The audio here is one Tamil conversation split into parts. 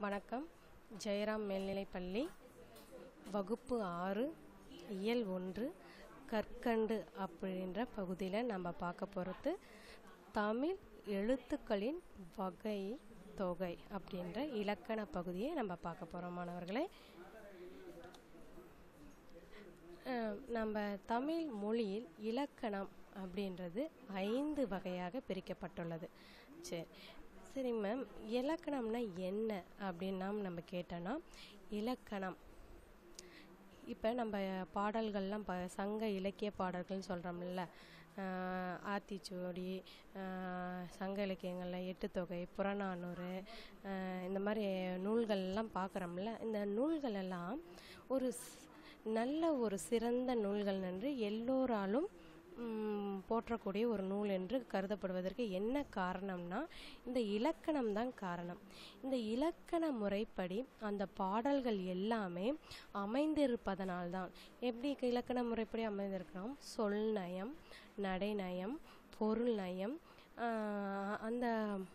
வணக்கம் ஜெயராம் மேல்நிலைப்பள்ளி வகுப்பு ஆறு இயல் ஒன்று கற்கண்டு அப்படின்ற பகுதியில் நம்ம பார்க்க போகிறது தமிழ் எழுத்துக்களின் வகை தொகை அப்படின்ற இலக்கண பகுதியை நம்ம பார்க்க போகிறோம் மாணவர்களே அஹ் நம்ம தமிழ் மொழியில் இலக்கணம் அப்படின்றது ஐந்து வகையாக பிரிக்கப்பட்டுள்ளது சரி சரி மேம் இலக்கணம்னா என்ன அப்படின்னா நம்ம கேட்டோன்னா இலக்கணம் இப்போ நம்ம பாடல்கள்லாம் ப சங்க இலக்கிய பாடல்கள்னு சொல்கிறோம்ல ஆத்திச்சூடி ஆஹ் சங்க இலக்கியங்களில் எட்டுத்தொகை புறநானூறு ஆஹ் இந்த மாதிரி நூல்கள்லாம் பார்க்குறோம்ல இந்த நூல்கள் எல்லாம் ஒரு ஸ்- நல்ல ஒரு சிறந்த நூல்கள் என்று எல்லோராலும் ம், போற்றக்கூடிய ஒரு நூல் என்று கருதப்படுவதற்கு என்ன காரணம்னா இந்த இலக்கணம் தான் காரணம் இந்த இலக்கண முறைப்படி அந்த பாடல்கள் எல்லாமே அமைந்திருப்பதனால்தான் எப்படி இலக்கண முறைப்படி அமைந்திருக்கிறோம் சொல் நயம் நடைநயம் பொருள் நயம் ஆஹ் அந்த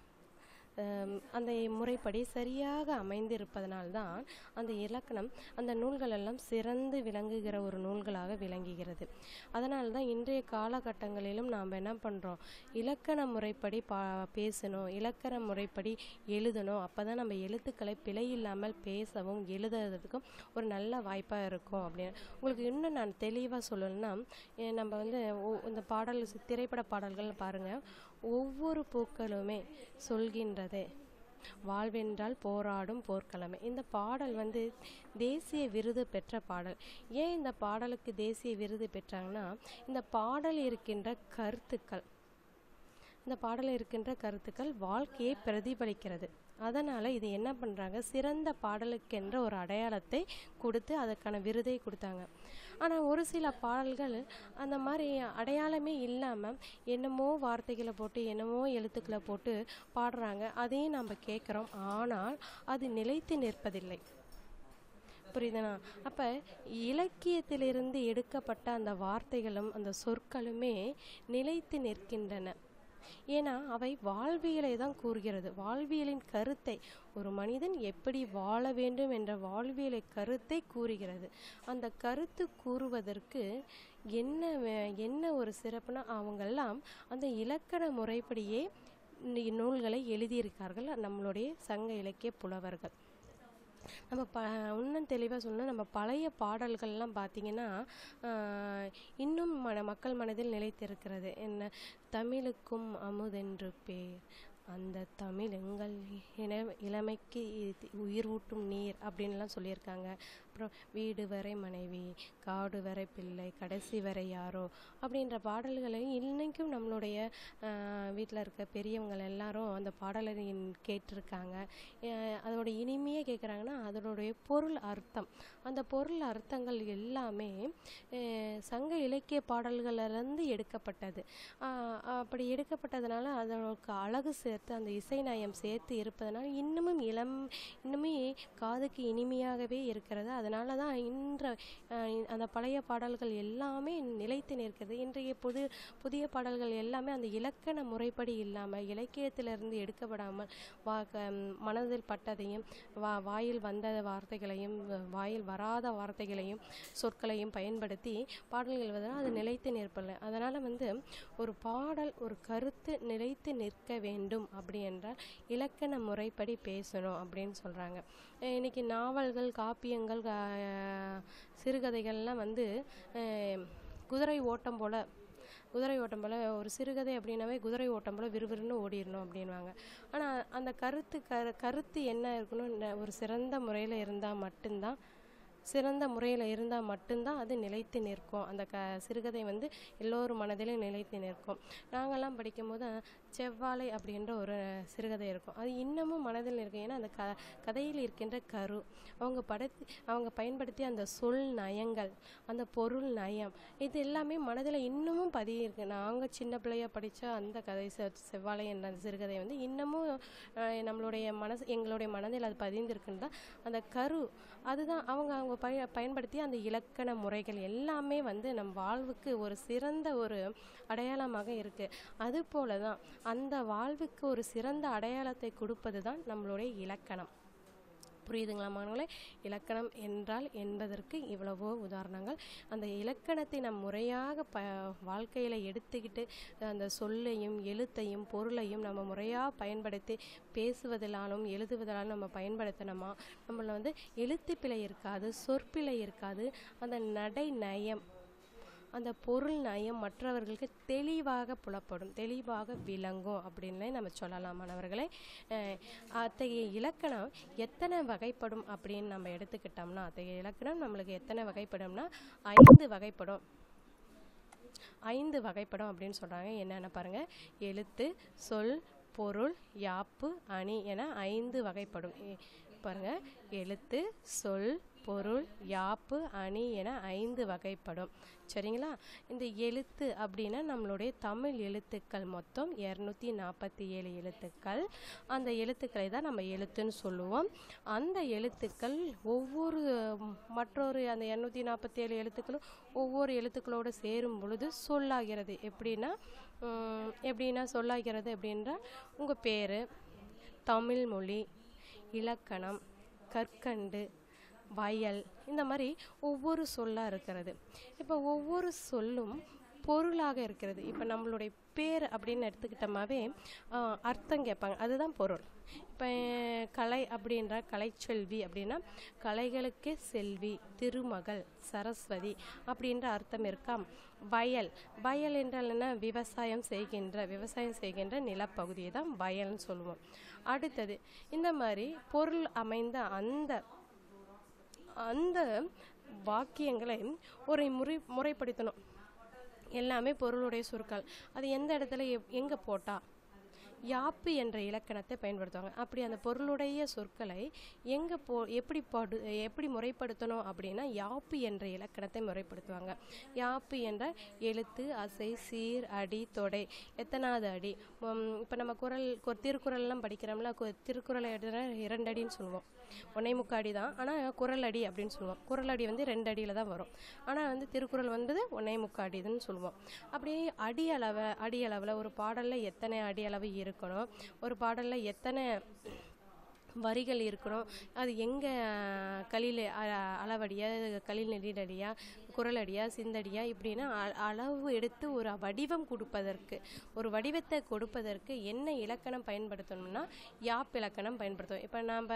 ஆம், அந்த முறைப்படி சரியாக அமைந்திருப்பதனால்தான் அந்த இலக்கணம் அந்த நூல்கள் எல்லாம் சிறந்து விளங்குகிற ஒரு நூல்களாக விளங்குகிறது அதனால தான் இன்றைய காலகட்டங்களிலும் நாம் என்ன பண்ணுறோம் இலக்கண முறைப்படி பா பேசணும் இலக்கண முறைப்படி எழுதணும் அப்போ தான் நம்ம எழுத்துக்களை பிழை இல்லாமல் பேசவும் எழுதுறதுக்கும் ஒரு நல்ல வாய்ப்பாக இருக்கும் அப்படின்னு உங்களுக்கு இன்னும் நான் தெளிவாக சொல்லணும்னா எ, நம்ம வந்து ஒ- இந்த பாடல் திரைப்பட பாடல்கள் பாருங்கள் ஒவ்வொரு பூக்களுமே சொல்கின்றதே வாழ்வென்றால் போராடும் போர்க்களமே இந்த பாடல் வந்து தேசிய விருது பெற்ற பாடல் ஏன் இந்த பாடலுக்கு தேசிய விருது பெற்றாங்கன்னா இந்த பாடல் இருக்கின்ற கருத்துக்கள் இந்த பாடலில் இருக்கின்ற கருத்துக்கள் வாழ்க்கையை பிரதிபலிக்கிறது அதனால் இது என்ன பண்ணுறாங்க சிறந்த பாடலுக்கென்ற ஒரு அடையாளத்தை கொடுத்து அதற்கான விருதை கொடுத்தாங்க ஆனால் ஒரு சில பாடல்கள் அந்த மாதிரி அடையாளமே இல்லாமல் என்னமோ வார்த்தைகளை போட்டு என்னமோ எழுத்துக்களை போட்டு பாடுறாங்க அதையும் நம்ம கேட்குறோம் ஆனால் அது நிலைத்து நிற்பதில்லை புரியுதுனா அப்போ இலக்கியத்திலிருந்து எடுக்கப்பட்ட அந்த வார்த்தைகளும் அந்த சொற்களுமே நிலைத்து நிற்கின்றன ஏன்னா அவை வாழ்வியலை தான் கூறுகிறது வாழ்வியலின் கருத்தை ஒரு மனிதன் எப்படி வாழ வேண்டும் என்ற வாழ்வியலை கருத்தை கூறுகிறது அந்த கருத்து கூறுவதற்கு என்ன வே- என்ன ஒரு சிறப்புனா அவங்கெல்லாம் அந்த இலக்கண முறைப்படியே நி- நூல்களை எழுதியிருக்கார்கள் நம்மளுடைய சங்க இலக்கிய புலவர்கள் நம்ம ப இன்னும் தெளிவாக சொல்லணும் நம்ம பழைய பாடல்கள்லாம் பார்த்தீங்கன்னா ஆஹ், இன்னும் மன மக்கள் மனதில் நிலைத்திருக்கிறது என்ன தமிழுக்கும் அமுதென்று பேர் அந்த தமிழ் எங்கள் இன இளமைக்கு இது உயிர் ஊட்டும் நீர் அப்படின்லாம் சொல்லியிருக்காங்க அப்புறம் வீடு வரை மனைவி காடு வரை பிள்ளை கடைசி வரை யாரோ அப்படின்ற பாடல்களை இன்னைக்கும் நம்மளுடைய வீட்டில் இருக்க பெரியவங்க எல்லாரும் அந்த பாடலை இன்- கேட்டிருக்காங்க அஹ் அதோட இனிமையே கேட்குறாங்கன்னா அதனுடைய பொருள் அர்த்தம் அந்த பொருள் அர்த்தங்கள் எல்லாமே அஹ் சங்க இலக்கிய பாடல்களிலிருந்து எடுக்கப்பட்டது அஹ் அப்படி எடுக்கப்பட்டதுனால அதற்கு அழகு சேர்த்து அந்த இசை நயம் சேர்த்து இருப்பதனால இன்னமும் இளம் இன்னுமே காதுக்கு இனிமையாகவே இருக்கிறது அதனால தான் இன்ற அஹ் அந்த பழைய பாடல்கள் எல்லாமே நிலைத்து நிற்கிறது இன்றைய புது புதிய பாடல்கள் எல்லாமே அந்த இலக்கண முறைப்படி இல்லாமல் இலக்கியத்திலிருந்து எடுக்கப்படாமல் வா க- மனதில் பட்டதையும் வா வாயில் வந்த வார்த்தைகளையும் வ- வாயில் வராத வார்த்தைகளையும் சொற்களையும் பயன்படுத்தி பாடல்கள் எழுதுனா அது நிலைத்து நிற்பதில்லை அதனால் வந்து ஒரு பாடல் ஒரு கருத்து நிலைத்து நிற்க வேண்டும் அப்படி என்றால் இலக்கண முறைப்படி பேசணும் அப்படின்னு சொல்கிறாங்க இன்னைக்கு நாவல்கள் காப்பியங்கள் கா- சிறுகதைகள்லாம் வந்து அஹ், குதிரை ஓட்டம் போல் குதிரை ஓட்டம் போல் ஒரு சிறுகதை அப்படின்னாவே குதிரை ஓட்டம் போல் விறுவிறுன்னு ஓடிடணும் அப்படின்வாங்க ஆனால் அந்த கருத்து கரு கருத்து என்ன இருக்கணும் இந்த ஒரு சிறந்த முறையில் இருந்தால் மட்டும்தான் சிறந்த முறையில் இருந்தால் மட்டும்தான் அது நிலைத்து நிற்கும் அந்த க சிறுகதை வந்து எல்லோரும் மனதிலும் நிலைத்து நிற்கும் நாங்கள்லாம் படிக்கும்போது செவ்வாழை அப்படின்ற ஒரு சிறுகதை இருக்கும் அது இன்னமும் மனதில் நிற்கும் ஏன்னா அந்த க கதையில் இருக்கின்ற கரு அவங்க படுத்தி அவங்க பயன்படுத்திய அந்த சொல் நயங்கள் அந்த பொருள் நயம் இது எல்லாமே மனதில் இன்னமும் பதியிருக்கு நாங்கள் சின்ன பிள்ளையா படித்த அந்த கதை செ- செவ்வாழை என்ற அந்த சிறுகதை வந்து இன்னமும் அஹ், நம்மளுடைய மனசு எங்களுடைய மனதில் அது பதிந்திருக்குன்னு தான் அந்த கரு அதுதான் அவங்க அவங்க பய பயன்படுத்திய அந்த இலக்கண முறைகள் எல்லாமே வந்து நம் வாழ்வுக்கு ஒரு சிறந்த ஒரு அடையாளமாக இருக்குது அது போல தான் அந்த வாழ்வுக்கு ஒரு சிறந்த அடையாளத்தை கொடுப்பது தான் நம்மளுடைய இலக்கணம் புரியுதுங்களா மாணவர்களே இலக்கணம் என்றால் என்பதற்கு இவ்வளவோ உதாரணங்கள் அந்த இலக்கணத்தை நம் முறையாக ப வாழ்க்கையில் எடுத்துக்கிட்டு அந்த சொல்லையும் எழுத்தையும் பொருளையும் நம்ம முறையாக பயன்படுத்தி பேசுவதிலாலும் எழுதுவதிலாலும் நம்ம பயன்படுத்தினோமா நம்மள வந்து எழுத்துப்பிழை இருக்காது சொற்பிழை இருக்காது அந்த நடை நயம் அந்த பொருள் நயம் மற்றவர்களுக்கு தெளிவாக புலப்படும் தெளிவாக விளங்கும் அப்படின்னு நம்ம சொல்லலாம் மாணவர்களே அஹ் அத்தகைய இலக்கணம் எத்தனை வகைப்படும் அப்படின்னு நம்ம எடுத்துக்கிட்டோம்னா அத்தகைய இலக்கணம் நம்மளுக்கு எத்தனை வகைப்படும்னா ஐந்து வகைப்படும் ஐந்து வகைப்படும் அப்படின்னு சொல்கிறாங்க என்னென்ன பாருங்கள் எழுத்து சொல் பொருள் யாப்பு அணி என ஐந்து வகைப்படும் இ- பாருங்க எழுத்து சொல் பொருள் யாப்பு அணி என ஐந்து வகைப்படும் சரிங்களா இந்த எழுத்து அப்படின்னா நம்மளுடைய தமிழ் எழுத்துக்கள் மொத்தம் இரநூத்தி நாற்பத்தி ஏழு எழுத்துக்கள் அந்த எழுத்துக்களை தான் நம்ம எழுத்துன்னு சொல்லுவோம் அந்த எழுத்துக்கள் ஒவ்வொரு மற்றொரு அந்த இரநூத்தி நாற்பத்தி ஏழு எழுத்துக்களும் ஒவ்வொரு எழுத்துக்களோடு சேரும் பொழுது சொல்லாகிறது எப்படின்னா உம், எப்படின்னா சொல்லாகிறது அப்படின்றா உங்கள் பேர் தமிழ் மொழி இலக்கணம் கற்கண்டு வயல் இந்த மாதிரி ஒவ்வொரு சொல்லாக இருக்கிறது இப்போ ஒவ்வொரு சொல்லும் பொருளாக இருக்கிறது இப்போ நம்மளுடைய பேர் அப்படின்னு எடுத்துக்கிட்டோமாவே ஆஹ், அர்த்தம் கேட்பாங்க அதுதான் பொருள் இப்போ கலை அப்படின்ற கலைச்செல்வி அப்படின்னா கலைகளுக்கே செல்வி திருமகள் சரஸ்வதி அப்படின்ற அர்த்தம் இருக்கா வயல் வயல் என்றால் என்ன விவசாயம் செய்கின்ற விவசாயம் செய்கின்ற நிலப்பகுதியை தான் வயல்னு சொல்லுவோம் அடுத்தது இந்த மாதிரி பொருள் அமைந்த அந்த அந்த வாக்கியங்களை ஒரு முறை முறைப்படுத்தணும் எல்லாமே பொருளுடைய சொற்கள் அது எந்த இடத்துல எப் எங்கே போட்டா யாப்பு என்ற இலக்கணத்தை பயன்படுத்துவாங்க அப்படி அந்த பொருளுடைய சொற்களை எங்கே போ எப்படி படு எப்படி முறைப்படுத்தணும் அப்படின்னா யாப்பு என்ற இலக்கணத்தை முறைப்படுத்துவாங்க யாப்பு என்ற எழுத்து அசை சீர் அடி தொடை எத்தனாவது அடி இப்போ நம்ம குரல் கு- திருக்குறள்லாம் படிக்கிறோம்ல கு- திருக்குறளை எழுதுனா இரண்டு அடின்னு சொல்லுவோம் ஒன்னே முக்கால் அடி தான் ஆனால் குரல் அடி அப்படின்னு சொல்லுவோம் குரல் அடி வந்து ரெண்டு அடியில் தான் வரும் ஆனால் வந்து திருக்குறள் வந்து ஒன்னே முக்கால் அடின்னு சொல்லுவோம் அப்படியே அடி அளவை அடி அளவில் ஒரு பாடலில் எத்தனை அடி அளவு இருக்கணும் ஒரு பாடலில் எத்தனை வரிகள் இருக்கணும் அது எங்கே கலில் அளவடியா கலில் நெடிலடியா குரலடியா சிந்தடியா இப்படின்னா அ- அளவு எடுத்து ஒரு வடிவம் கொடுப்பதற்கு ஒரு வடிவத்தை கொடுப்பதற்கு என்ன இலக்கணம் பயன்படுத்தணும்னா யாப் இலக்கணம் பயன்படுத்துவோம் இப்போ நாம்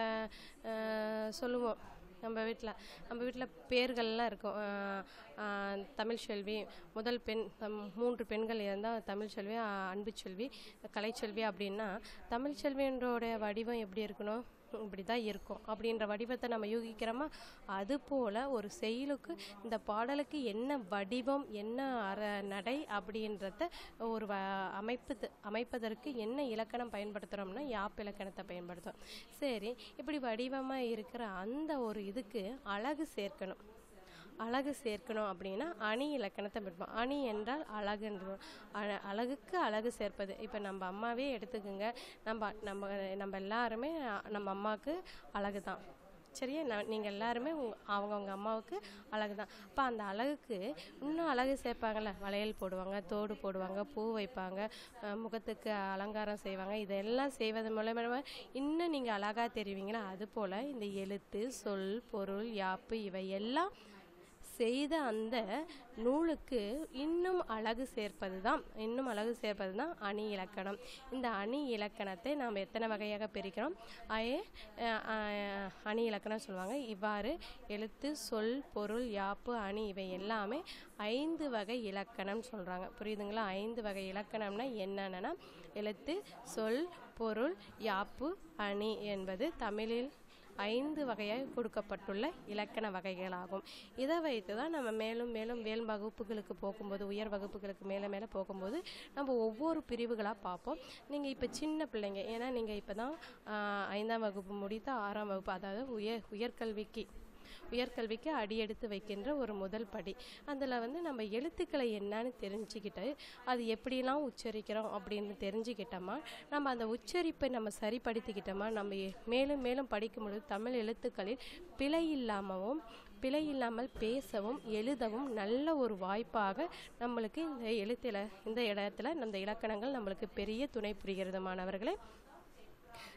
சொல்லுவோம் நம்ம வீட்டில் நம்ம வீட்டில் பேர்கள்லாம் இருக்கும் அஹ், அஹ், தமிழ் செல்வி முதல் பெண் தம்- மூன்று பெண்கள் இருந்தால் தமிழ் செல்வி அஹ், அன்பு செல்வி கலைச்செல்வி அப்படின்னா தமிழ் செல்வின்றோட வடிவம் எப்படி இருக்கணும் இப்படி தான் இருக்கும் அப்படின்ற வடிவத்தை நம்ம யூகிக்கிறோமா அதுபோல் ஒரு செயலுக்கு இந்த பாடலுக்கு என்ன வடிவம் என்ன அற நடை அப்படின்றத ஒரு வ அமைப்பு அமைப்பதற்கு என்ன இலக்கணம் பயன்படுத்துகிறோம்னா யாப் இலக்கணத்தை பயன்படுத்துகிறோம் சரி இப்படி வடிவமாக இருக்கிற அந்த ஒரு இதுக்கு அழகு சேர்க்கணும் அழகு சேர்க்கணும் அப்படின்னா அணி இலக்கணத்தை படிப்போம் அணி என்றால் அழகுன்றோம் அழ- அழகுக்கு அழகு சேர்ப்பது இப்போ நம்ம அம்மாவே எடுத்துக்கோங்க நம்ம நம்ம நம்ம எல்லாருமே அஹ், நம்ம அம்மாவுக்கு அழகு தான் சரியா நான் நீங்கள் எல்லாருமே உங்க அவங்கவுங்க அம்மாவுக்கு அழகு தான் அப்போ அந்த அழகுக்கு இன்னும் அழகு சேர்ப்பாங்கல்ல வளையல் போடுவாங்க தோடு போடுவாங்க பூ வைப்பாங்க அஹ், முகத்துக்கு அலங்காரம் செய்வாங்க இதெல்லாம் செய்வது மூலமாக இன்னும் நீங்கள் அழகாக தெரிவிங்களா அதுபோல் இந்த எழுத்து சொல் பொருள் யாப்பு இவை எல்லாம் செய்த அந்த நூலுக்கு இன்னும் அழகு சேர்ப்பது தான் இன்னும் அழகு சேர்ப்பது தான் அணி இலக்கணம் இந்த அணி இலக்கணத்தை நாம் எத்தனை வகையாக பிரிக்கிறோம் அயே அஹ், அஹ், அணி இலக்கணம் சொல்லுவாங்க இவ்வாறு எழுத்து சொல் பொருள் யாப்பு அணி இவை எல்லாமே ஐந்து வகை இலக்கணம் சொல்கிறாங்க புரியுதுங்களா ஐந்து வகை இலக்கணம்னா என்னென்னா எழுத்து சொல் பொருள் யாப்பு அணி என்பது தமிழில் ஐந்து வகையாக கொடுக்கப்பட்டுள்ள இலக்கண வகைகளாகும் இதை வைத்து தான் நம்ம மேலும் மேலும் மேல் வகுப்புகளுக்கு போகும்போது உயர் வகுப்புகளுக்கு மேலே மேலே போகும்போது நம்ம ஒவ்வொரு பிரிவுகளாக பார்ப்போம் நீங்கள் இப்போ சின்ன பிள்ளைங்க ஏன்னா நீங்கள் இப்போ தான் ஐந்தாம் வகுப்பு முடித்த ஆறாம் வகுப்பு அதாவது உயர் உயர்கல்விக்கு உயர்கல்விக்கு அடியெடுத்து வைக்கின்ற ஒரு முதல் படி அதில் வந்து நம்ம எழுத்துக்களை என்னன்னு தெரிஞ்சுக்கிட்டு அது எப்படிலாம் உச்சரிக்கிறோம் அப்படின்னு தெரிஞ்சுக்கிட்டோமா நம்ம அந்த உச்சரிப்பை நம்ம சரிப்படுத்திக்கிட்டோமா நம்ம எ- மேலும் மேலும் படிக்கும் பொழுது தமிழ் எழுத்துக்களில் பிழை இல்லாமவும் பிழை இல்லாமல் பேசவும் எழுதவும் நல்ல ஒரு வாய்ப்பாக நம்மளுக்கு இந்த எழுத்தில் இந்த இடத்துல இந்த இலக்கணங்கள் நம்மளுக்கு பெரிய துணை புரிகிறது மாணவர்களே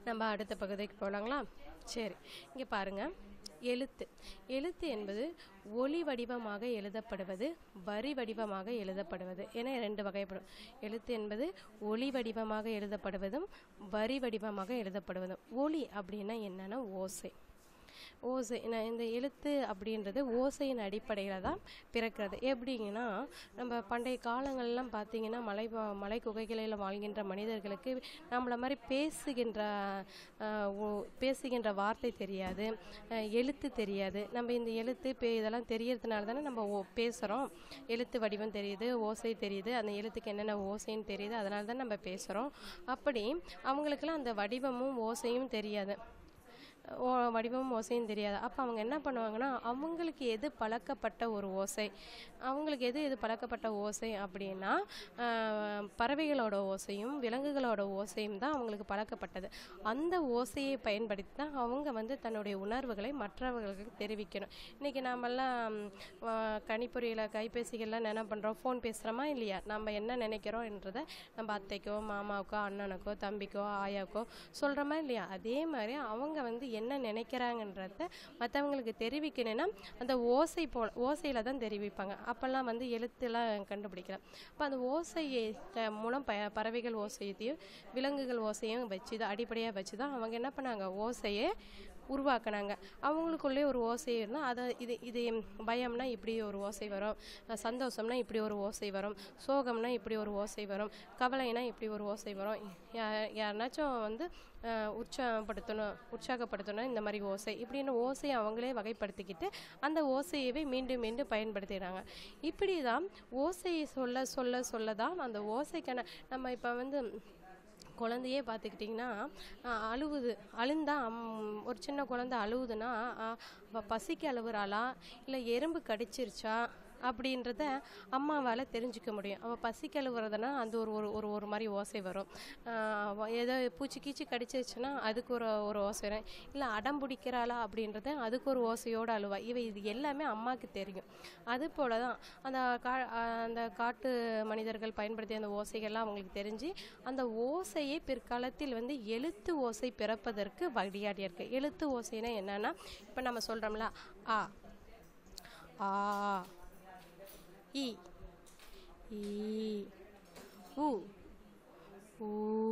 நம்ம அடுத்த பகுதிக்கு போகலாங்களா சரி இங்கே பாருங்கள் எழுத்து எழுத்து என்பது ஒளி வடிவமாக எழுதப்படுவது வரி வடிவமாக எழுதப்படுவது என ரெண்டு வகைப்படும் எழுத்து என்பது ஒளி வடிவமாக எழுதப்படுவதும் வரி வடிவமாக எழுதப்படுவதும் ஒளி அப்படின்னா என்னன்னா ஓசை ஓசை நான் இந்த எழுத்து அப்படின்றது ஓசையின் அடிப்படையில் தான் பிறக்கிறது எப்படிங்கன்னா நம்ம பண்டைய காலங்கள்லாம் பார்த்தீங்கன்னா மலை வா- மலை குகைகளில் வாழ்கின்ற மனிதர்களுக்கு நம்மள மாதிரி பேசுகின்ற ஆஹ், ஓ- பேசுகின்ற வார்த்தை தெரியாது ஆஹ், எழுத்து தெரியாது நம்ம இந்த எழுத்து பே இதெல்லாம் தெரியறதுனால தானே நம்ம ஓ பேசுகிறோம் எழுத்து வடிவம் தெரியுது ஓசை தெரியுது அந்த எழுத்துக்கு என்னென்ன ஓசைன்னு தெரியுது அதனால தான் நம்ம பேசுகிறோம் அப்படி அவங்களுக்கெல்லாம் அந்த வடிவமும் ஓசையும் தெரியாது ஓ வடிவமும் ஓசையும் தெரியாது அப்போ அவங்க என்ன பண்ணுவாங்கன்னா அவங்களுக்கு எது பழக்கப்பட்ட ஒரு ஓசை அவங்களுக்கு எது எது பழக்கப்பட்ட ஓசை அப்படின்னா ஆஹ், பறவைகளோட ஓசையும் விலங்குகளோட ஓசையும் தான் அவங்களுக்கு பழக்கப்பட்டது அந்த ஓசையை பயன்படுத்தி தான் அவங்க வந்து தன்னுடைய உணர்வுகளை மற்றவர்களுக்கு தெரிவிக்கணும் இன்றைக்கி நாமெல்லாம் கணிப்பொறியில் கைபேசிகள்லாம் என்ன பண்ணுறோம் ஃபோன் பேசுகிறோமா இல்லையா நம்ம என்ன நினைக்கிறோன்றதை நம்ம அத்தைக்கோ மாமாவுக்கோ அண்ணனுக்கோ தம்பிக்கோ ஆயாக்கோ சொல்கிறோமா இல்லையா அதே மாதிரி அவங்க வந்து என்ன நினைக்கிறாங்கன்றத மற்றவங்களுக்கு தெரிவிக்கணும்னா அந்த ஓசை போல் ஓசையில் தான் தெரிவிப்பாங்க அப்போல்லாம் வந்து எழுத்துலாம் கண்டுபிடிக்கல அப்போ அந்த ஓசையை த- மூலம் ப பறவைகள் ஓசையத்தையும் விலங்குகள் ஓசையும் வச்சு தான் அடிப்படையாக வச்சு தான் அவங்க என்ன பண்ணாங்க ஓசையை உருவாக்குனாங்க அவங்களுக்குள்ளே ஒரு ஓசை இருந்தால் அதை இது இது பயம்னா இப்படி ஒரு ஓசை வரும் அஹ் சந்தோஷம்னா இப்படி ஒரு ஓசை வரும் சோகம்னா இப்படி ஒரு ஓசை வரும் கவலைனா இப்படி ஒரு ஓசை வரும் யா- யாருனாச்சும் வந்து அஹ், உற்சாகப்படுத்தணும் உற்சாகப்படுத்தணும் இந்த மாதிரி ஓசை இப்படின்னு ஓசையை அவங்களே வகைப்படுத்திக்கிட்டு அந்த ஓசையவே மீண்டும் மீண்டும் பயன்படுத்திடுறாங்க இப்படி தான் ஓசையை சொல்ல சொல்ல சொல்ல தான் அந்த ஓசைக்கான நம்ம இப்போ வந்து குழந்தையே பார்த்துக்கிட்டிங்கன்னா அஹ், அழுவுது அழுந்தா அம், ஒரு சின்ன குழந்தை அழுவுதுன்னா அஹ், அவ பசிக்கு அழுவுறாளா இல்லை எறும்பு கடிச்சிருச்சா அப்படின்றத அம்மாவால் தெரிஞ்சுக்க முடியும் அவள் பசிக்கு அழுவுறதுனா அந்த ஒரு ஒரு ஒரு ஒரு மாதிரி ஓசை வரும் அஹ், அவ ஏதோ பூச்சி கீச்சி கடிச்சிருச்சுன்னா அதுக்கு ஒரு ஒரு ஓசை வரும் இல்லை அடம் பிடிக்கிறாளா அப்படின்றத அதுக்கு ஒரு ஓசையோடு அழுவா இவ இது எல்லாமே அம்மாவுக்கு தெரியும் அது போல தான் அந்த கா அஹ், அந்த காட்டு மனிதர்கள் பயன்படுத்திய அந்த ஓசைகள்லாம் அவங்களுக்கு தெரிஞ்சு அந்த ஓசையை பிற்காலத்தில் வந்து எழுத்து ஓசை பிறப்பதற்கு வழியாடி இருக்கு எழுத்து ஓசைனா என்னன்னா இப்போ நம்ம சொல்கிறோம்ல ஆ ஆ இ ஈ உ ஊ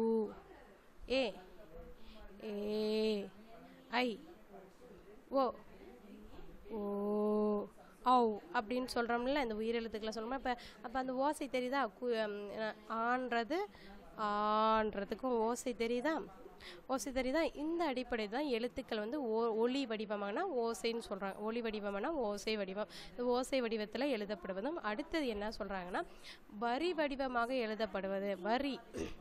ஏ ஏ ஐ ஓ ஓ ஔ அப்படின்னு சொல்கிறோம்ல இந்த உயிரெழுத்துக்களை சொல்கிறோம் இப்போ அப்போ அந்த ஓசை தெரியுதா கு ம், அஹ், ஆன்றது ஆன்றதுக்கும் ஓசை தெரியுதா ஓசை தெரியுதா இந்த அடிப்படை தான் எழுத்துக்கள் வந்து ஓ ஒளி வடிவமானா ஓசைன்னு சொல்கிறாங்க ஒளி வடிவமானா ஓசை வடிவம் இந்த ஓசை வடிவத்தில் எழுதப்படுவதும் அடுத்தது என்ன சொல்கிறாங்கன்னா வரி வடிவமாக எழுதப்படுவது வரி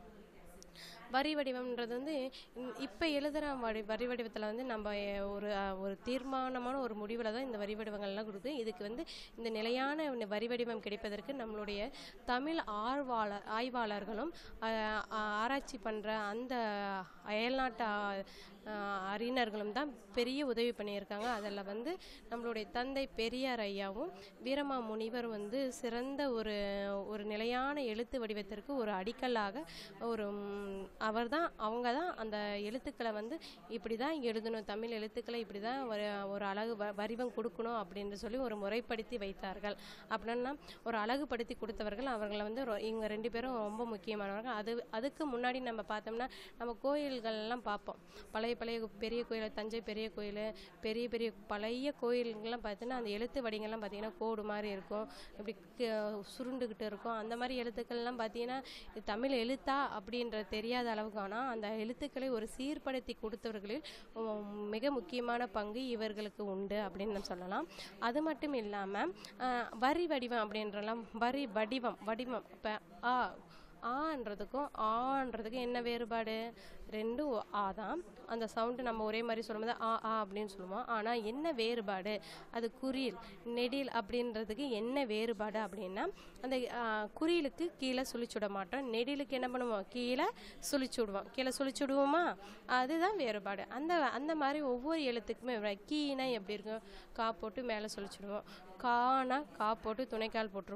வரி வடிவம்ன்றது வந்து இப்போ எழுதுகிற வடி வரி வடிவத்தில் வந்து நம்ம எ- ஒரு அஹ், ஒரு தீர்மானமான ஒரு முடிவில் தான் இந்த வரி வடிவங்கள்லாம் கொடுக்குது இதுக்கு வந்து இந்த நிலையான இந்த வரி வடிவம் கிடைப்பதற்கு நம்மளுடைய தமிழ் ஆர்வாளர் ஆய்வாளர்களும் அஹ், ஆ- ஆராய்ச்சி பண்ணுற அந்த அயல்நாட்டு ஆ- ஆஹ் அறிஞர்களும் தான் பெரிய உதவி பண்ணியிருக்காங்க அதில் வந்து நம்மளுடைய தந்தை பெரியார் ஐயாவும் வீரமா முனிவர் வந்து சிறந்த ஒரு ஒரு நிலையான எழுத்து வடிவத்திற்கு ஒரு அடிக்கல்லாக ஒரு அவர் தான் அவங்க தான் அந்த எழுத்துக்களை வந்து இப்படி தான் எழுதணும் தமிழ் எழுத்துக்களை இப்படி தான் ஒரு ஒரு அழகு வ- வடிவம் கொடுக்கணும் அப்படின்னு சொல்லி ஒரு முறைப்படுத்தி வைத்தார்கள் அப்படின்னா ஒரு அழகுபடுத்தி கொடுத்தவர்கள் அவர்களை வந்து ரொ- இவங்க ரெண்டு பேரும் ரொம்ப முக்கியமானவர்கள் அது அதுக்கு முன்னாடி நம்ம பார்த்தோம்னா நம்ம கோயில்கள்லாம் பார்ப்போம் பழைய பழைய பெரிய கோயில் தஞ்சை பெரிய கோயில் பெரிய பெரிய பழைய கோயில்கள்லாம் பார்த்தீங்கன்னா அந்த எழுத்து வடிங்கள்லாம் பார்த்தீங்கன்னா கோடு மாதிரி இருக்கும் இப்படி க- சுருண்டுக்கிட்டு இருக்கும் அந்த மாதிரி எழுத்துக்கள்லாம் பார்த்தீங்கன்னா இது தமிழ் எழுத்தா அப்படின்ற தெரியாத அளவுக்கு ஆனால் அந்த எழுத்துக்களை ஒரு சீர்படுத்தி கொடுத்தவர்களில் உம், மிக முக்கியமான பங்கு இவர்களுக்கு உண்டு அப்படின்னு நம்ம சொல்லலாம் அது மட்டும் இல்லாமல் வரி வடிவம் அப்படின்றலாம் வரி வடிவம் வடிவம் இப்போ ஆ ஆன்றதுக்கும் ஆன்றதுக்கும் என்ன வேறுபாடு ரெண்டும் ஆ தான் அந்த சவுண்டு நம்ம ஒரே மாதிரி சொல்லும்போது ஆ ஆ அப்படின்னு சொல்லுவோம் ஆனால் என்ன வேறுபாடு அது குறில் நெடில் அப்படின்றதுக்கு என்ன வேறுபாடு அப்படின்னா அந்த ஆ, குறிலுக்கு கீழே சுழிச்சுட மாட்டோம் நெடிலுக்கு என்ன பண்ணுவோம் கீழே சுழிச்சுடுவோம் கீழே சுழிச்சுடுவோமா அதுதான் வேறுபாடு அந்த அந்த மாதிரி ஒவ்வொரு எழுத்துக்குமே வே- கீனா எப்படி இருக்கும் கா போட்டு மேலே சுழிச்சுடுவோம் கானா கா போட்டு துணைக்கால் போட்டிருப்போம்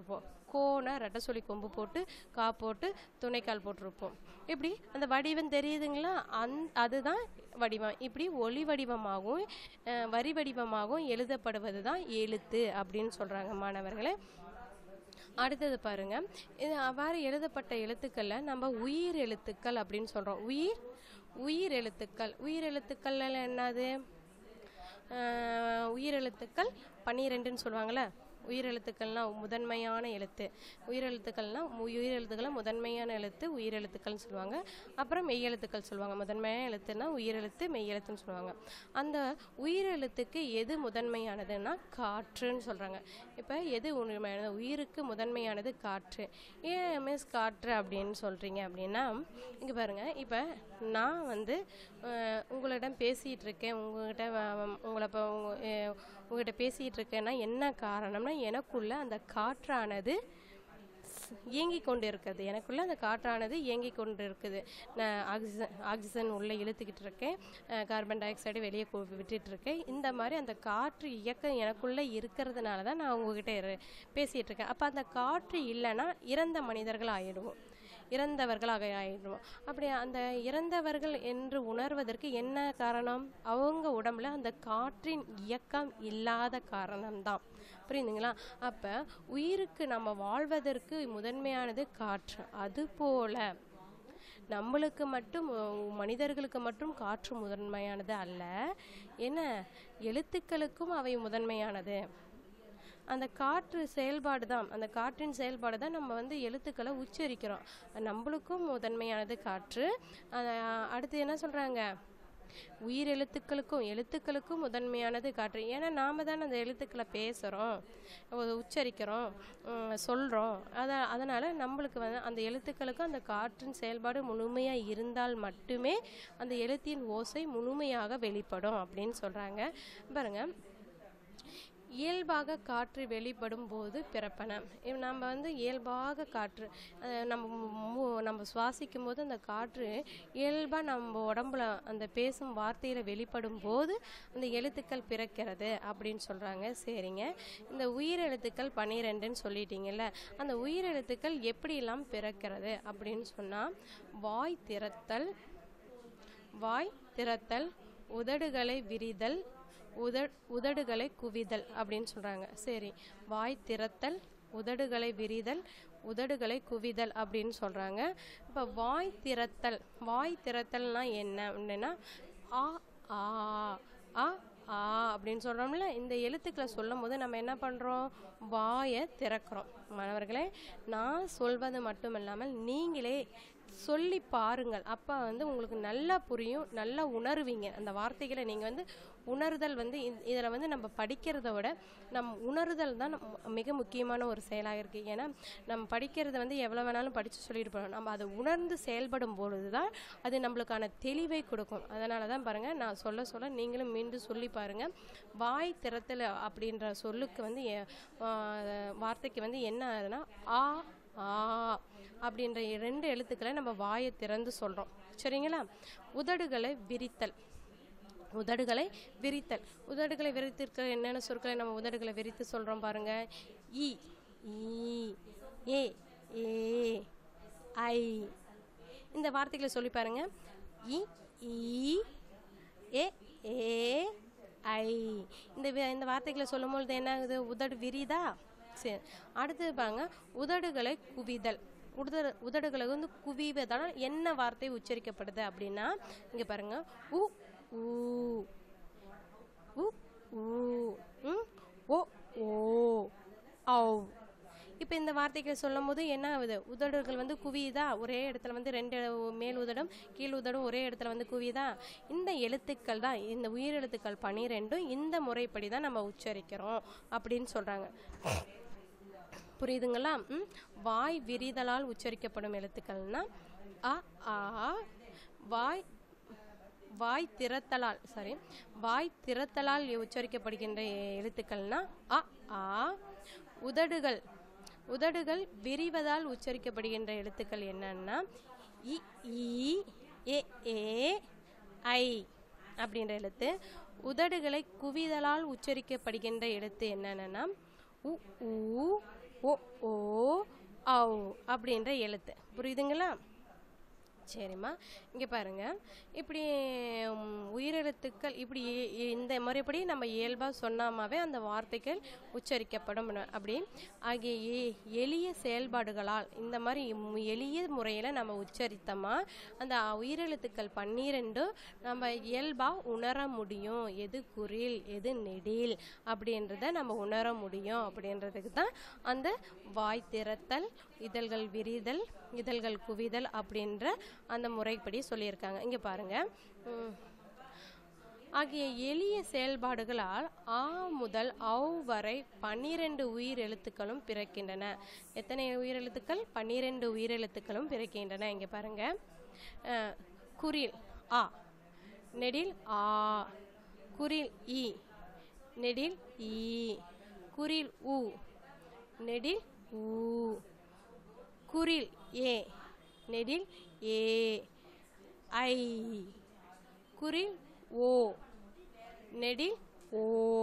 கோண ரெட்டை சொல்லி கொம்பு போட்டு கா போட்டு துணைக்கால் போட்டிருப்போம் இப்படி அந்த வடிவம் தெரியுதுங்களா அந் அதுதான் வடிவம் இப்படி ஒளி வடிவமாகவும் அஹ், வரி வடிவமாகவும் எழுதப்படுவது தான் எழுத்து அப்படின்னு சொல்கிறாங்க மாணவர்களே அடுத்தது பாருங்க இது அவ்வாறு எழுதப்பட்ட எழுத்துக்களில் நம்ம உயிர் எழுத்துக்கள் அப்படின்னு சொல்கிறோம் உயிர் உயிர் எழுத்துக்கள் உயிர் எழுத்துக்கள் என்னது ஆஹ் உயிரெழுத்துக்கள் பன்னிரெண்டுன்னு சொல்லுவாங்கள்ல உயிரெழுத்துக்கள்னா முதன்மையான எழுத்து உயிரெழுத்துக்கள்னா மு- உயிரெழுத்துக்களை முதன்மையான எழுத்து உயிரெழுத்துக்கள்னு சொல்லுவாங்க அப்புறம் மெய்யெழுத்துக்கள் சொல்லுவாங்க முதன்மையான எழுத்துனா உயிரெழுத்து மெய்யெழுத்துன்னு சொல்லுவாங்க அந்த உயிரெழுத்துக்கு எது முதன்மையானதுன்னா காற்றுன்னு சொல்கிறாங்க இப்போ எது உண்மையானது உயிருக்கு முதன்மையானது காற்று ஏன் மிஸ் காற்று அப்படின்னு சொல்கிறீங்க அப்படின்னா இங்கே பாருங்கள் இப்போ நான் வந்து அஹ், உங்களிடம் பேசிகிட்டு இருக்கேன் உங்ககிட்ட வ- உங்களை இப்போ உங்க அஹ், உங்ககிட்ட பேசிகிட்டு இருக்கேன்னா என்ன காரணம்னா எனக்குள்ள அந்த காற்றானது இயங்கிக் கொண்டு இருக்குது எனக்குள்ள அந்த காற்றானது இயங்கிக் கொண்டு இருக்குது நான் ஆக்சிஜன் ஆக்சிஜன் உள்ளே இழுத்துக்கிட்டு இருக்கேன் அஹ் கார்பன் டை ஆக்சைடு வெளியே கு- விட்டுட்டு இருக்கேன் இந்த மாதிரி அந்த காற்று இயக்கம் எனக்குள்ளே இருக்கிறதுனால தான் நான் உங்ககிட்ட இரு- பேசிகிட்டு இருக்கேன் அப்போ அந்த காற்று இல்லைன்னா இறந்த மனிதர்கள் ஆயிடுவோம் இறந்தவர்களாக ஆயிடுவோம் அப்படி அந்த இறந்தவர்கள் என்று உணர்வதற்கு என்ன காரணம் அவங்க உடம்புல அந்த காற்றின் இயக்கம் இல்லாத காரணம்தான் புரியுதுங்களா அப்போ உயிருக்கு நம்ம வாழ்வதற்கு முதன்மையானது காற்று அதுபோல நம்மளுக்கு மட்டும் உ- மனிதர்களுக்கு மட்டும் காற்று முதன்மையானது அல்ல என்ன எழுத்துக்களுக்கும் அவை முதன்மையானது அந்த காற்று செயல்பாடு தான் அந்த காற்றின் செயல்பாடு தான் நம்ம வந்து எழுத்துக்களை உச்சரிக்கிறோம் நம்மளுக்கும் முதன்மையானது காற்று அஹ் அடுத்து என்ன சொல்கிறாங்க உயிர் எழுத்துக்களுக்கும் எழுத்துக்களுக்கும் முதன்மையானது காற்று ஏன்னா நாம தானே அந்த எழுத்துக்களை பேசுகிறோம் உச்சரிக்கிறோம் சொல்கிறோம் அத அதனால் நம்மளுக்கு வந்து அந்த எழுத்துக்களுக்கும் அந்த காற்றின் செயல்பாடு முழுமையாக இருந்தால் மட்டுமே அந்த எழுத்தின் ஓசை முழுமையாக வெளிப்படும் அப்படின்னு சொல்கிறாங்க பாருங்கள் இயல்பாக காற்று வெளிப்படும் போது பிறப்பன இவ் நம்ம வந்து இயல்பாக காற்று அஹ் நம்ம மூ- நம்ம சுவாசிக்கும் போது அந்த காற்று இயல்பாக நம்ம உடம்புல அந்த பேசும் வார்த்தையில் வெளிப்படும் போது அந்த எழுத்துக்கள் பிறக்கிறது அப்படின்னு சொல்கிறாங்க சரிங்க இந்த உயிரெழுத்துக்கள் பன்னிரெண்டுன்னு சொல்லிட்டீங்கல்ல அந்த உயிரெழுத்துக்கள் எப்படியெல்லாம் பிறக்கிறது அப்படின்னு சொன்னால் வாய் திறத்தல் வாய் திறத்தல் உதடுகளை விரிதல் உத உதடுகளை குவிதல் அப்படின்னு சொல்கிறாங்க சரி வாய் திறத்தல் உதடுகளை விரிதல் உதடுகளை குவிதல் அப்படின்னு சொல்கிறாங்க இப்போ வாய் திறத்தல் வாய் திறத்தல்னா என்ன அப்படின்னா ஆ ஆ ஆ ஆ அப்படின்னு சொல்கிறோம்ல இந்த எழுத்துக்களை சொல்லும் போது நம்ம என்ன பண்ணுறோம் வாயை திறக்கிறோம் மாணவர்களே நான் சொல்வது மட்டும் இல்லாமல் நீங்களே சொல்லி பாருங்கள் அப்போ வந்து உங்களுக்கு நல்லா புரியும் நல்லா உணருவீங்க அந்த வார்த்தைகளை நீங்கள் வந்து உணர்தல் வந்து இதில் வந்து நம்ம படிக்கிறத விட நம் உணர்தல் தான் நம்ம மிக முக்கியமான ஒரு செயலாக இருக்குது ஏன்னா நம்ம படிக்கிறத வந்து எவ்வளோ வேணாலும் படித்து சொல்லிட்டு போகிறோம் நம்ம அதை உணர்ந்து செயல்படும் பொழுது தான் அது நம்மளுக்கான தெளிவை கொடுக்கும் அதனால தான் பாருங்கள் நான் சொல்ல சொல்ல நீங்களும் மீண்டும் சொல்லி பாருங்கள் வாய் திறத்தல் அப்படின்ற சொல்லுக்கு வந்து எ- ஆ, வார்த்தைக்கு வந்து என்ன ஆகுதுன்னா ஆ ஆ அப்படின்ற ரெண்டு எழுத்துக்களை நம்ம வாயை திறந்து சொல்கிறோம் சரிங்களா உதடுகளை விரித்தல் உதடுகளை விரித்தல் உதடுகளை விரித்திருக்க என்னென்ன சொற்களை நம்ம உதடுகளை விரித்து சொல்கிறோம் பாருங்க இ ஈ ஏ ஏ ஐ இந்த வார்த்தைகளை சொல்லி பாருங்க இ ஈ ஏ ஏ ஐ இந்த வி- இந்த வார்த்தைகளை சொல்லும்பொழுது என்ன ஆகுது உதடு விரிதா சரி அடுத்தது பாருங்க உதடுகளை குவிதல் உதடு உதடுகளை வந்து குவிவதால் என்ன வார்த்தை உச்சரிக்கப்படுது அப்படின்னா இங்கே பாருங்க உ ஊ உ ஊ ம் ஓ ஓ ஔ இப்போ இந்த வார்த்தைகளை சொல்லும் போது என்ன ஆகுது உதடுகள் வந்து குவியுதா ஒரே இடத்துல வந்து ரெண்டு மேல் உதடும் கீழ் உதடும் ஒரே இடத்துல வந்து குவியுதா இந்த எழுத்துக்கள் தான் இந்த உயிரெழுத்துக்கள் பனிரெண்டும் இந்த முறைப்படி தான் நம்ம உச்சரிக்கிறோம் அப்படின்னு சொல்கிறாங்க புரியுதுங்களா ம் வாய் விரிதலால் உச்சரிக்கப்படும் எழுத்துக்கள்னா அ ஆ வாய் வாய் திறத்தலால் சாரி வாய் திறத்தலால் உச்சரிக்கப்படுகின்ற எழுத்துக்கள்னா அ ஆ உதடுகள் உதடுகள் விரிவதால் உச்சரிக்கப்படுகின்ற எழுத்துக்கள் என்னன்னா இ ஈ ஏ ஏ ஐ அப்படின்ற எழுத்து உதடுகளை குவிதலால் உச்சரிக்கப்படுகின்ற எழுத்து என்னென்னா உ ஊ ஓ ஓ ஔ அப்படின்ற எழுத்து புரியுதுங்களா சரிம்மா இங்கே பாருங்க இப்படி ம், உயிரெழுத்துக்கள் இப்படி இ- இ- இந்த முறைப்படி நம்ம இயல்பாக சொன்னாமாவே அந்த வார்த்தைகள் உச்சரிக்கப்படும் ந- அப்படி ஆகிய எ- எளிய செயல்பாடுகளால் இந்த மாதிரி ம், எளிய முறையில் நம்ம உச்சரித்தோமா அந்த உயிரெழுத்துக்கள் பன்னிரெண்டும் நம்ம இயல்பாக உணர முடியும் எது குறில் எது நெடில் அப்படின்றத நம்ம உணர முடியும் அப்படின்றதுக்கு தான் அந்த வாய் திறத்தல் இதழ்கள் விரிதல் இதழ்கள் குவிதல் அப்படின்ற அந்த முறைப்படி சொல்லியிருக்காங்க இங்கே பாருங்க ம். ஆகிய எளிய செயல்பாடுகளால் ஆ முதல் ஔ வரை பன்னிரண்டு உயிர் எழுத்துக்களும் பிறக்கின்றன எத்தனை உயிரெழுத்துக்கள் பன்னிரண்டு உயிரெழுத்துக்களும் பிறக்கின்றன இங்கே பாருங்க அஹ், குறில் ஆ நெடில் ஆ குறில் இ நெடில் ஈ குறில் உ நெடில் ஊ குறில் ஏ நெடில் ஏ ஐ குறில் ஓ நெடில் ஓ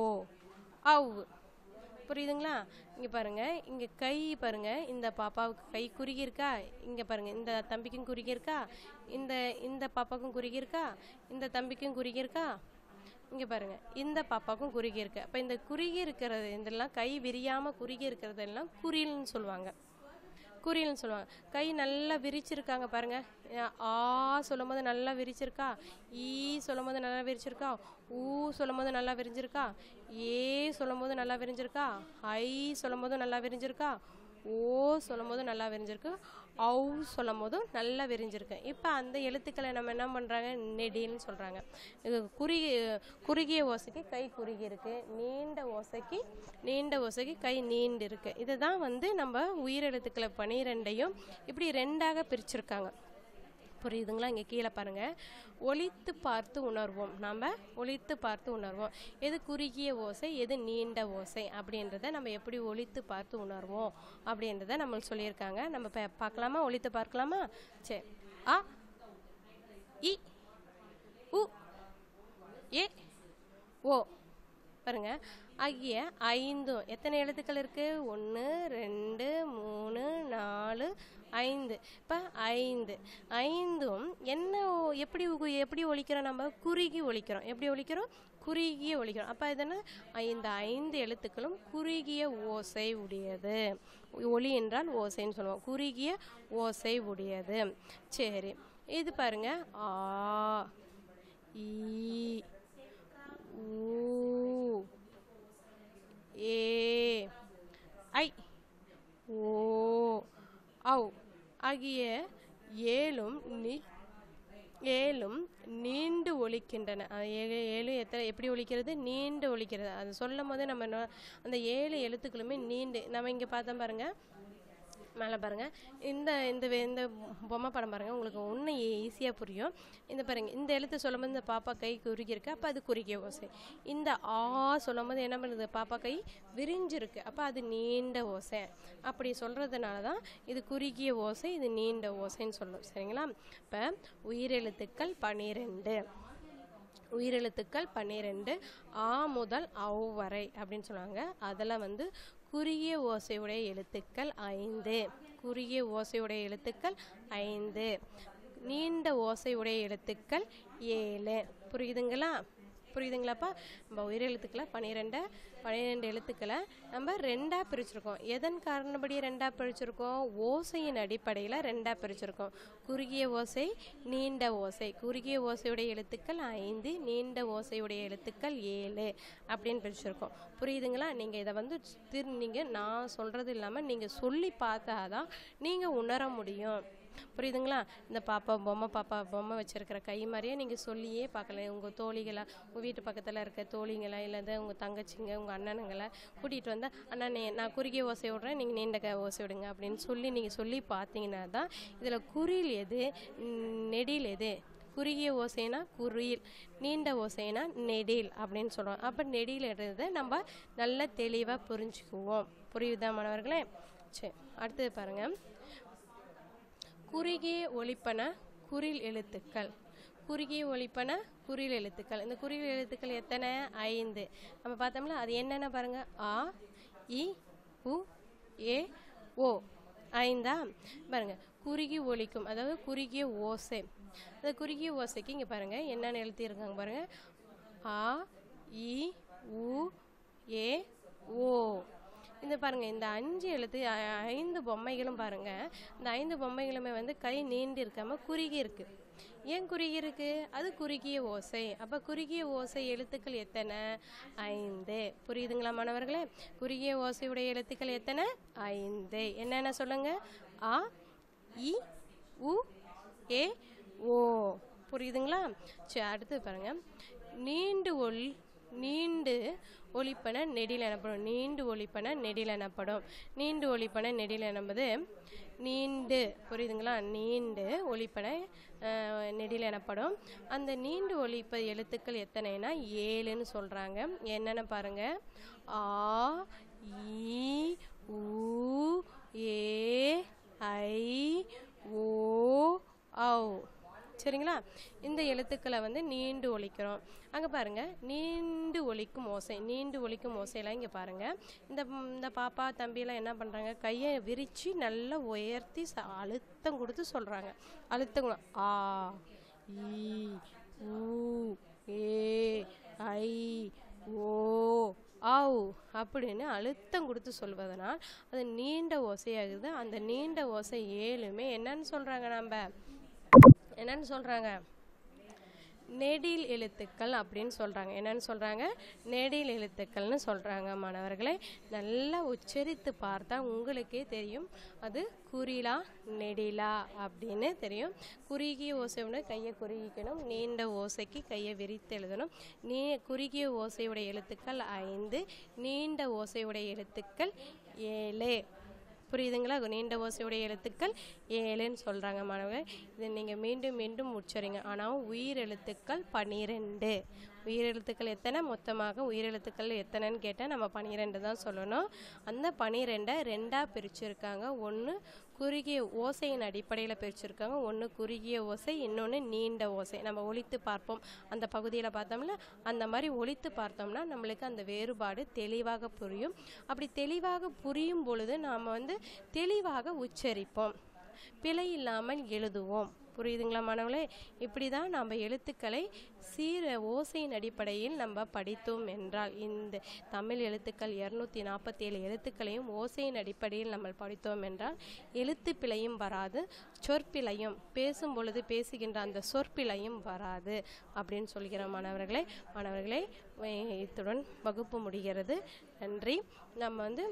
ஔ புரியுதுங்களா இங்கே பாருங்க இங்கே கை பாருங்க இந்த பாப்பாவுக்கு கை குறுகி இருக்கா இங்கே பாருங்க இந்த தம்பிக்கும் குறுகி இருக்கா இந்த இந்த பாப்பாவுக்கும் குறுகி இருக்கா இந்த தம்பிக்கும் குறுகி இருக்கா இங்கே பாருங்க இந்த பாப்பாவுக்கும் குறுகி இருக்கு அப்போ இந்த குறுகி இருக்கிறது இதெல்லாம் கை விரியாமல் குறுகி இருக்கிறதெல்லாம் குறில்னு சொல்லுவாங்க குறில்னு சொல்லுவாங்க கை நல்லா விரிச்சிருக்காங்க பாருங்க அஹ் ஆ சொல்லும் போது நல்லா விரிச்சிருக்கா ஈ சொல்லும் போது நல்லா விரிச்சிருக்கா ஊ சொல்லும் போது நல்லா விரிஞ்சிருக்கா ஏ சொல்லும் போது நல்லா விரிஞ்சிருக்கா ஐ சொல்லும் போது நல்லா விரிஞ்சிருக்கா ஓ சொல்லும் போது நல்லா விரிஞ்சிருக்கு ஔ சொல்லும் போதும் நல்லா விரிஞ்சிருக்கு இப்போ அந்த எழுத்துக்களை நம்ம என்ன பண்ணுறாங்க நெடின்னு சொல்கிறாங்க இது குறுகிய குறுகிய ஓசைக்கு கை குறுகி இருக்கு நீண்ட ஓசைக்கு நீண்ட ஓசைக்கு கை நீண்டு இருக்கு இதுதான் வந்து நம்ம உயிரெழுத்துக்களை பனிரெண்டையும் இப்படி ரெண்டாக பிரிச்சிருக்காங்க புரியுதுங்களா இங்கே கீழே பாருங்க ஒலித்து பார்த்து உணர்வோம் நாம் ஒலித்து பார்த்து உணர்வோம் எது குறுகிய ஓசை எது நீண்ட ஓசை அப்படின்றத நம்ம எப்படி ஒலித்து பார்த்து உணர்வோம் அப்படின்றத நம்மளுக்கு சொல்லியிருக்காங்க நம்ம இப்போ பார்க்கலாமா ஒலித்து பார்க்கலாமா சரி ஆ இ உ ஏ ஓ பாருங்க ஆகிய ஐந்தும் எத்தனை எழுத்துக்கள் இருக்கு ஒன்று ரெண்டு மூணு நாலு ஐந்து இப்போ ஐந்து ஐந்தும் என்ன ஓ- எப்படி உகு- எப்படி ஒலிக்கிறோம் நம்ம குறுகி ஒலிக்கிறோம் எப்படி ஒலிக்கிறோம் குறுகிய ஒலிக்கிறோம் அப்போ இதென்ன இந்த ஐந்து எழுத்துக்களும் குறுகிய ஓசை உடையது ஒலி என்றால் ஓசைன்னு சொல்லுவோம் குறுகிய ஓசை உடையது சரி இது பாருங்க ஆ ஈ ஊ ஏ ஐ ஓ ஔ ஆகிய ஏழும் நீ ஏழும் நீண்டு ஒலிக்கின்றன அது ஏழு ஏழு எத்தனை எப்படி ஒலிக்கிறது நீண்டு ஒலிக்கிறது அது சொல்லும் போது நம்ம என்ன- அந்த ஏழு எழுத்துக்களுமே நீண்டு நம்ம இங்கே பார்த்தோம் பாருங்க மேலே பாருங்க இந்த இந்த வே- இந்த பொம்மை படம் பாருங்க உங்களுக்கு இன்னும் ஈஸியாக புரியும் இந்த பாருங்க இந்த எழுத்து சொல்லும்போது இந்த பாப்பா கை குறுகி இருக்கு அப்போ அது குறுகிய ஓசை இந்த ஆ சொல்லும்போது என்ன பண்ணுது பாப்பா கை விரிஞ்சிருக்கு அப்போ அது நீண்ட ஓசை அப்படி சொல்கிறதுனால தான் இது குறுகிய ஓசை இது நீண்ட ஓசைன்னு சொல்லும் சரிங்களா இப்போ உயிரெழுத்துக்கள் பனிரெண்டு உயிரெழுத்துக்கள் பன்னிரெண்டு ஆ முதல் ஔ வரை அப்படின்னு சொன்னாங்க அதில் வந்து குறுகிய ஓசையுடைய எழுத்துக்கள் ஐந்து குறுகிய ஓசையுடைய எழுத்துக்கள் ஐந்து நீண்ட ஓசையுடைய எழுத்துக்கள் ஏழு புரியுதுங்களா புரியுதுங்களாப்பா நம்ம உயிரெழுத்துக்களை பன்னிரெண்டு பன்னிரெண்டு எழுத்துக்களை நம்ம ரெண்டாக பிரிச்சிருக்கோம் எதன் காரணப்படி ரெண்டாக பிரிச்சிருக்கோம் ஓசையின் அடிப்படையில் ரெண்டாக பிரிச்சிருக்கோம் குறுகிய ஓசை நீண்ட ஓசை குறுகிய ஓசையுடைய எழுத்துக்கள் ஐந்து நீண்ட ஓசையுடைய எழுத்துக்கள் ஏழு அப்படின்னு பிரிச்சிருக்கோம் புரியுதுங்களா நீங்கள் இதை வந்து திரு நீங்கள் நான் சொல்கிறது இல்லாமல் நீங்கள் சொல்லி பார்த்தாதான் நீங்கள் உணர முடியும் புரியுதுங்களா இந்த பாப்பா பொம்மை பாப்பா பொம்மை வச்சிருக்கிற கை மாதிரியே நீங்கள் சொல்லியே பார்க்கல உங்கள் தோழிகளை உங்கள் வீட்டு பக்கத்தில் இருக்க தோழிங்களை இல்லை உங்கள் தங்கச்சிங்க உங்கள் அண்ணனுங்களை கூட்டிகிட்டு வந்தால் அண்ணா நீ நான் குறுகிய ஓசை விட்றேன் நீங்கள் நீண்ட க ஓசை விடுங்க அப்படின்னு சொல்லி நீங்கள் சொல்லி பார்த்தீங்கன்னா தான் இதில் குறில் எது ம், நெடில் எது குறுகிய ஓசைனா குறில் நீண்ட ஓசைனா நெடில் அப்படின்னு சொல்லுவோம் அப்போ நெடில்ன்றதை நம்ம நல்ல தெளிவாக புரிஞ்சுக்குவோம் புரியுதா மாணவர்களே சரி அடுத்தது பாருங்கள் குறுகிய ஒலிப்பன குறில் எழுத்துக்கள் குறுகிய ஒலிப்பன குறில் எழுத்துக்கள் இந்த குறில் எழுத்துக்கள் எத்தனை ஐந்து நம்ம பார்த்தோம்ல அது என்னென்ன பாருங்க ஆ இ உ ஏ ஓ ஐந்தா பாருங்க குறுகி ஒலிக்கும் அதாவது குறுகிய ஓசை அந்த குறுகிய ஓசைக்கு இங்கே பாருங்க என்னென்னு எழுதியிருக்காங்க பாருங்க ஆ இ உ ஏ ஓ இந்த பாருங்க இந்த அஞ்சு எழுத்து ஐ- ஐந்து பொம்மைகளும் பாருங்க இந்த ஐந்து பொம்மைகளுமே வந்து கை நீண்டு இருக்காம குறுகி இருக்கு ஏன் குறுகி இருக்கு அது குறுகிய ஓசை அப்ப குறுகிய ஓசை எழுத்துக்கள் எத்தனை ஐந்து புரியுதுங்களா மாணவர்களே குறுகிய ஓசையுடைய எழுத்துக்கள் எத்தனை ஐந்து என்னென்ன சொல்லுங்க ஆ இ உ ஏ ஓ புரியுதுங்களா சரி அடுத்து பாருங்க நீண்டு ஒல் நீண்டு ஒலிப்பன நெடில் எனப்படும் நீண்டு ஒலிப்பன நெடில் எனப்படும் நீண்டு ஒலிப்பன நெடில் என்பது நீண்டு புரியுதுங்களா நீண்டு ஒலிப்பன அஹ், நெடில் எனப்படும் அந்த நீண்டு ஒலிப்ப எழுத்துக்கள் எத்தனைனா ஏழுன்னு சொல்கிறாங்க என்னென்ன பாருங்க ஆ ஈ ஊ ஏ ஐ ஓ ஔ சரிங்களா இந்த எழுத்துக்களை வந்து நீண்டு ஒலிக்கிறோம் அங்கே பாருங்க நீண்டு ஒலிக்கும் ஓசை நீண்டு ஒலிக்கும் ஓசையெல்லாம் இங்கே பாருங்க இந்த ம், இந்த பாப்பா தம்பியெல்லாம் என்ன பண்ணுறாங்க கையை விரித்து நல்லா உயர்த்தி ச- அழுத்தம் கொடுத்து சொல்கிறாங்க அழுத்தம் கொடு- ஆ ஈ ஊ ஏ ஐ ஓ ஆவ் அப்படின்னு அழுத்தம் கொடுத்து சொல்வதனால் அது நீண்ட ஓசையாகுது அந்த நீண்ட ஓசை ஏழுமே என்னன்னு சொல்கிறாங்க நம்ம என்னன்னு சொல்கிறாங்க நெடில் எழுத்துக்கள் அப்படின்னு சொல்கிறாங்க என்னன்னு சொல்கிறாங்க நெடில் எழுத்துக்கள்னு சொல்கிறாங்க மாணவர்களே நல்லா உச்சரித்து பார்த்தா உங்களுக்கே தெரியும் அது குறிலா நெடிலா அப்படின்னு தெரியும் குறுகிய ஓசையோட கையை குறுகிக்கணும் நீண்ட ஓசைக்கு கையை விரித்து எழுதணும் நீ குறுகிய ஓசையுடைய எழுத்துக்கள் ஐந்து நீண்ட ஓசையுடைய எழுத்துக்கள் ஏழு புரியுதுங்களா நீண்ட ஓசையுடைய எழுத்துக்கள் ஏழுன்னு சொல்கிறாங்க மாணவர்கள் இதை நீங்கள் மீண்டும் மீண்டும் உச்சரிங்க ஆனால் உயிர் எழுத்துக்கள் பன்னிரெண்டு உயிர் எழுத்துக்கள் எத்தனை மொத்தமாக உயிர் எழுத்துக்கள் எத்தனைன்னு கேட்டால் நம்ம பன்னிரெண்டு தான் சொல்லணும் அந்த பன்னிரெண்டை ரெண்டாக பிரிச்சிருக்காங்க ஒன்று குறுகிய ஓசையின் அடிப்படையில் பிரிச்சிருக்காங்க ஒன்று குறுகிய ஓசை இன்னொன்று நீண்ட ஓசை நம்ம ஒலித்து பார்ப்போம் அந்த பகுதியில் பார்த்தோம்ல அந்த மாதிரி ஒலித்து பார்த்தோம்னா நம்மளுக்கு அந்த வேறுபாடு தெளிவாக புரியும் அப்படி தெளிவாக புரியும் பொழுது நாம் வந்து தெளிவாக உச்சரிப்போம் பிழை இல்லாமல் எழுதுவோம் புரியுதுங்களா மாணவர்களே இப்படி தான் நம்ம எழுத்துக்களை சீர ஓசையின் அடிப்படையில் நம்ம படித்தோம் என்றால் இந்த தமிழ் எழுத்துக்கள் இரநூத்தி நாற்பத்தேழு எழுத்துக்களையும் ஓசையின் அடிப்படையில் நம்ம படித்தோம் என்றால் எழுத்து பிழையும் வராது சொற்பிழையும் பேசும் பொழுது பேசுகின்ற அந்த சொற்பிழையும் வராது அப்படின்னு சொல்கிற மாணவர்களே மாணவர்களே அஹ் இத்துடன் வகுப்பு முடிகிறது நன்றி நம்ம வந்து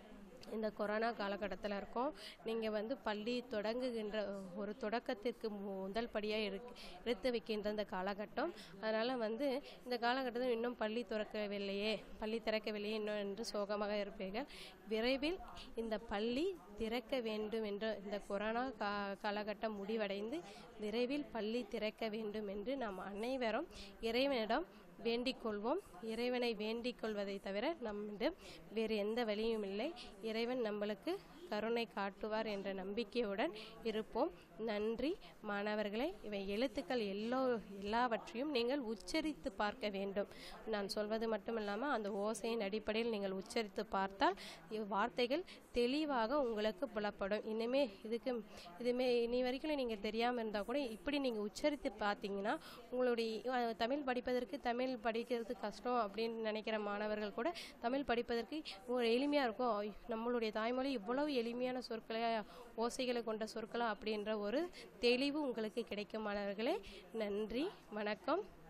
இந்த கொரோனா காலகட்டத்தில் இருக்கோம் நீங்கள் வந்து பள்ளி தொடங்குகின்ற ஒரு தொடக்கத்திற்கு முதல் படியாக இருக்கு எடுத்து வைக்கின்ற இந்த காலகட்டம் அதனால் வந்து இந்த காலகட்டத்தில் இன்னும் பள்ளி திறக்கவில்லையே பள்ளி திறக்கவில்லையே இன்னும் என்று சோகமாக இருப்பீர்கள் விரைவில் இந்த பள்ளி திறக்க வேண்டும் என்ற இந்த கொரோனா கா காலகட்டம் முடிவடைந்து விரைவில் பள்ளி திறக்க வேண்டும் என்று நாம் அனைவரும் இறைவனிடம் வேண்டிக் கொள்வோம் இறைவனை வேண்டிக் கொள்வதை தவிர நம்மிடம் வேறு எந்த வழியும் இல்லை இறைவன் நம்மளுக்கு கருணை காட்டுவார் என்ற நம்பிக்கையுடன் இருப்போம் நன்றி மாணவர்களே இவை எழுத்துக்கள் எல்லோ எல்லாவற்றையும் நீங்கள் உச்சரித்து பார்க்க வேண்டும் நான் சொல்வது மட்டும் இல்லாமல் அந்த ஓசையின் அடிப்படையில் நீங்கள் உச்சரித்து பார்த்தால் இவ்வார்த்தைகள் தெளிவாக உங்களுக்கு புலப்படும் இனிமே இதுக்கு இதுமே இனி வரைக்கும் நீங்கள் தெரியாமல் இருந்தால் கூட இப்படி நீங்கள் உச்சரித்து பார்த்தீங்கன்னா உங்களுடைய அஹ், தமிழ் படிப்பதற்கு தமிழ் படிக்கிறது கஷ்டம் அப்படின்னு நினைக்கிற மாணவர்கள் கூட தமிழ் படிப்பதற்கு ஒரு எளிமையாக இருக்கும் ஐ, நம்மளுடைய தாய்மொழி இவ்வளவு எளிமையான சொற்களை ஓசைகளை கொண்ட சொற்களா அப்படின்ற ஒரு தெளிவு உங்களுக்கு கிடைக்கும் மாணவர்களே நன்றி வணக்கம்